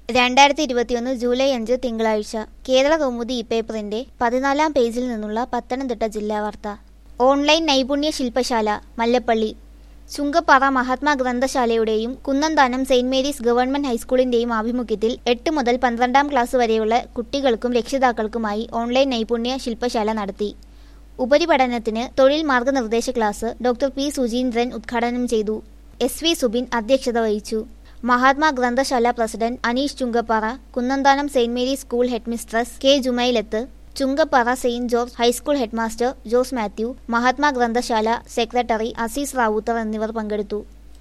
രണ്ടായിരത്തി ഇരുപത്തിയൊന്ന് ജൂലൈ അഞ്ച് തിങ്കളാഴ്ച കേരള കൗമുദി ഇപ്പേപ്പറിന്റെ പതിനാലാം പേജിൽ നിന്നുള്ള പത്തനംതിട്ട ജില്ലാ വാർത്ത ഓൺലൈൻ നൈപുണ്യ ശില്പശാല മല്ലപ്പള്ളി ചുങ്കപ്പാറ മഹാത്മാ ഗ്രന്ഥശാലയുടെയും കുന്നന്താനം സെയിന്റ് മേരീസ് ഗവൺമെന്റ് ഹൈസ്കൂളിന്റെയും ആഭിമുഖ്യത്തിൽ എട്ട് മുതൽ പന്ത്രണ്ടാം ക്ലാസ് വരെയുള്ള കുട്ടികൾക്കും രക്ഷിതാക്കൾക്കുമായി ഓൺലൈൻ നൈപുണ്യ ശില്പശാല നടത്തി ഉപരിപഠനത്തിന് തൊഴിൽ മാർഗനിർദ്ദേശ ക്ലാസ് ഡോക്ടർ പി സുജീന്ദ്രൻ ഉദ്ഘാടനം ചെയ്തു എസ് വി സുബിൻ അധ്യക്ഷത വഹിച്ചു മഹാത്മാ ഗ്രന്ഥശാല president Aneesh Chungappara Kunnanthanam saint Mary's school headmistress K Jumailath Chungappara saint George high school headmaster Jose Mathew Mahatma ഗ്രന്ഥശാല സെക്രട്ടറി അസീസ് റാവുത്തർ എന്നിവർ പങ്കെടുത്തു